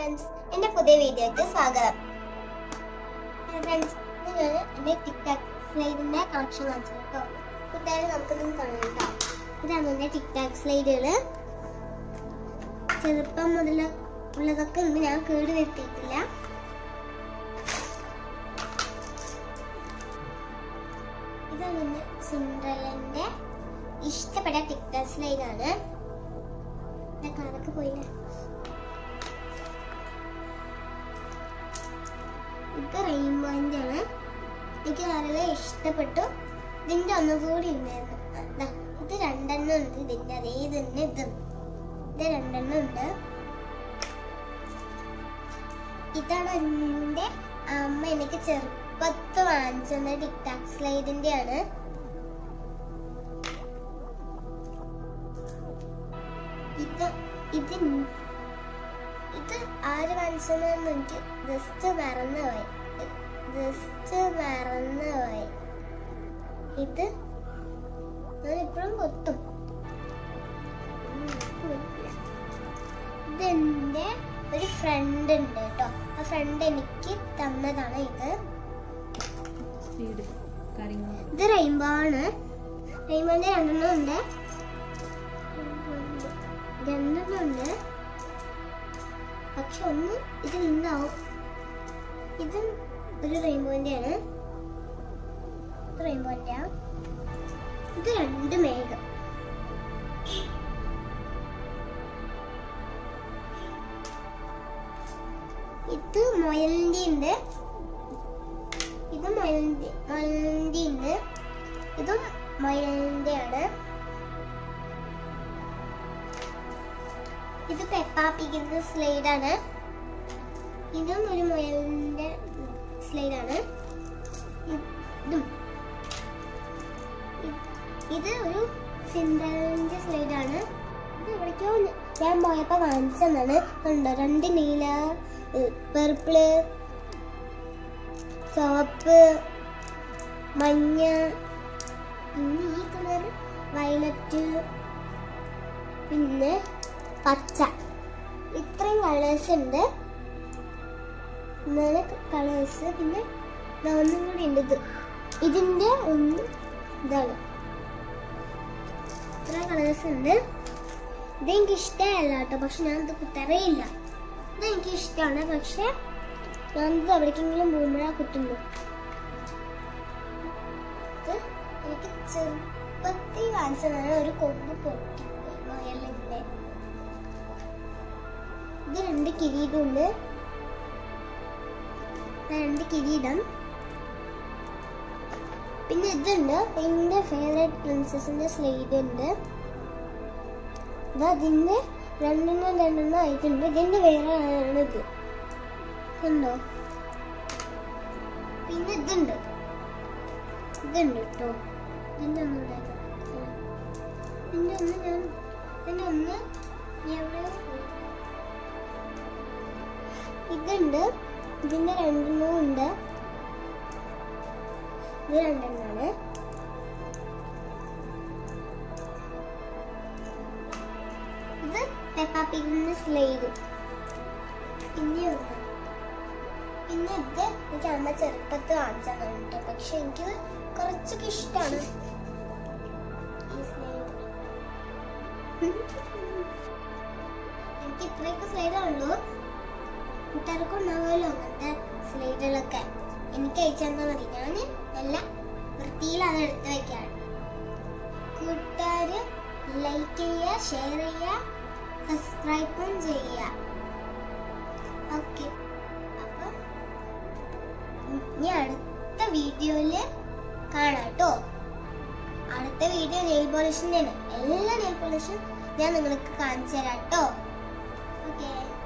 Friends എൻ്റെ പുതിയ വീഡിയോയ്ക്ക് സ്വാഗതം ഫ്രണ്ട്സ് ഞാൻ എൻ്റെ ടിക്ടാക് സ്ലൈഡിൻ്റെ കളക്ഷൻ കാണിച്ചു കേട്ടോ കൂട്ടുകാരെ നമുക്കിതൊന്ന് കാണാം കേട്ടോ ഇതാണ് എൻ്റെ ടിക്ടാക് സ്ലൈഡുകൾ ചെറുപ്പം മുതൽ ഉള്ളതൊക്കെ ഉണ്ട് ഞാൻ കേട് വരുത്തിയിട്ടില്ല ഇതാണ് എൻ്റെ സിൻഡ്രലിൻ്റെ ഇഷ്ടപ്പെട്ട ടിക്ടാക് സ്ലൈഡാണ് എൻ്റെ കളറൊക്കെ പോയില്ലേ ഇത് റെയിൻബോന്റെ ആണ് എനിക്ക് വളരെ ഇഷ്ടപ്പെട്ടു ഇതിന്റെ ഒന്നുകൂടി ഉണ്ടായിരുന്നു ദാ, ഇത് രണ്ടെണ്ണം ഉണ്ട് ഇതിന്റെ അതേ തന്നെ ഇത് ഇത് രണ്ടെണ്ണം ഉണ്ട് ഇതാണ് എന്റെ അമ്മ എനിക്ക് ചെറുപ്പത്ത് വാങ്ങിച്ചത് ടിക്ടാക് സ്ലൈഡിന്റെ ആണ് ഇത് ഇത് ഇത് ആര് വാങ്ങിച്ചതെന്ന് എനിക്ക് ജസ്റ്റ് മറന്നുപോയി ജസ്റ്റ് മറന്നുപോയി ഇത് ഞാൻ ഇപ്പോഴും കൊത്തും ഉം, ഇല്ല. ഇതെന്റെ ഒരു ഫ്രണ്ട് ഉണ്ട് കേട്ടോ ആ ഫ്രണ്ട് എനിക്ക് തന്നതാണ് ഇത് വീട് കാര്യങ്ങൾ ഇത് റെയിൻബോ ആണ് റെയിൻബോന്റെ രണ്ടെണ്ണം ഉണ്ട് രണ്ടെണ്ണം ഉണ്ട് പക്ഷെ ഒന്ന് ഇതിൽ ഉണ്ടാവും ഇതും ഒരു റെയിൻബോന്റെ ആണ് റെയിൻബോന്റെ ഇത് രണ്ട് മേഘം ഇത് മൊയലിന്റെ ഉണ്ട് ഇത് മൊയലിന്റെ മൊയലിന്റെ ഉണ്ട് ഇതും മൊയലിന്റെ ആണ് ഇത് പെപ്പാപ്പിക്കുന്ന സ്ലൈഡാണ് ഇതും ഒരു മുയലിന്റെ സ്ലൈഡാണ് ഇതും ഇ- ഇത് ഒരു സിൻഡ്രലിന്റെ സ്ലൈഡാണ് ഇത് എവിടേക്കോ ന- ഞാൻ പോയപ്പോ വാങ്ങിച്ചതാണ് ഉണ്ടോ രണ്ട് നീല പെർപ്പിള് ചുവപ്പ് മഞ്ഞ പിന്നെ ഈ കളർ വയലറ്റ് പിന്നെ പച്ച ഇത്രയും കളേഴ്സ് ഉണ്ട് നാല് കളേഴ്സ് പിന്നെ ദാ ഒന്നും കൂടി ഉണ്ട് ഇത് ഇതിന്റെ ഒന്ന് ഇതാണ് ഇത്ര കളേഴ്സ് ഉണ്ട് ഇത് എനിക്ക് ഇഷ്ടമല്ല കേട്ടോ പക്ഷെ ഞാൻ ഇത് കുത്തറിയില്ല ഇത് എനിക്ക് ഇഷ്ടമാണ് പക്ഷെ ഞാൻ ഇത് എവിടേക്കെങ്കിലും പോകുമ്പോഴാണ് കുത്തുന്നു ഇത് എനിക്ക് ചെറുപ്പത്തിൽ വാങ്ങിച്ചതാണ് ഒരു കൊമ്പ് പൊട്ടി മയലിന്റെ ഇത് രണ്ട് കിരീടമുണ്ട് രണ്ട് കിരീടം പിന്നെ ഇതുണ്ട് എന്റെ ഫേവറേറ്റ് പ്രിൻസസിന്റെ സ്ലൈഡ് ഉണ്ട് ഇത് അതിന്റെ രണ്ടെണ്ണം രണ്ടെണ്ണം ആയിട്ടുണ്ട് ഇതിന്റെ വേറെ ആണ് ഇത് കണ്ടോ പിന്നെ ഇതുണ്ട് ഇതുണ്ട് കേട്ടോ ഇതിന്റെ ഒന്ന് ഉണ്ടാക്കാം ഇതിന്റെ ഒന്ന് ഞാൻ ഇതിന്റെ ഒന്ന് എവിടെയോ പോയി. ഇതുണ്ട് ഇതിന്റെ രണ്ടെണ്ണവും ഉണ്ട് ഇത് രണ്ടെണ്ണമാണ് ഇത് പെപ്പാപ്പിന്റെ സ്ലൈഡ് പിന്നെ ഉണ്ട് പിന്നെ ഇത് എനിക്ക് അമ്മ ചെറുപ്പത്തിൽ വാങ്ങിച്ചതാണ് കേട്ടോ പക്ഷെ എനിക്ക് കുറച്ചൊക്കെ ഇഷ്ടമാണ് ഈ സ്ലൈഡ് എനിക്ക് ഇത്രയൊക്കെ സ്ലൈഡേ ഉള്ളൂ കൂട്ടുകാർക്ക് ഉണ്ടാവുമല്ലോ അങ്ങനത്തെ സ്ലൈഡുകളൊക്കെ എനിക്ക് അയച്ചു തന്നാൽ മതി ഞാൻ എല്ലാം വൃത്തിയിലാണ് എടുത്ത് വെക്കാറ് കൂട്ടുകാര് ലൈക്ക് ചെയ്യുക ഷെയർ ചെയ്യുക സബ്സ്ക്രൈബും ചെയ്യുക ഓക്കെ അപ്പം ഇനി അടുത്ത വീഡിയോയില് കാണാം കേട്ടോ അടുത്ത വീഡിയോ നെയിൽ പോളിഷിന്റെ എല്ലാ നെയിൽ പോളിഷും ഞാൻ നിങ്ങൾക്ക് കാണിച്ചു തരാം കേട്ടോ ഓക്കെ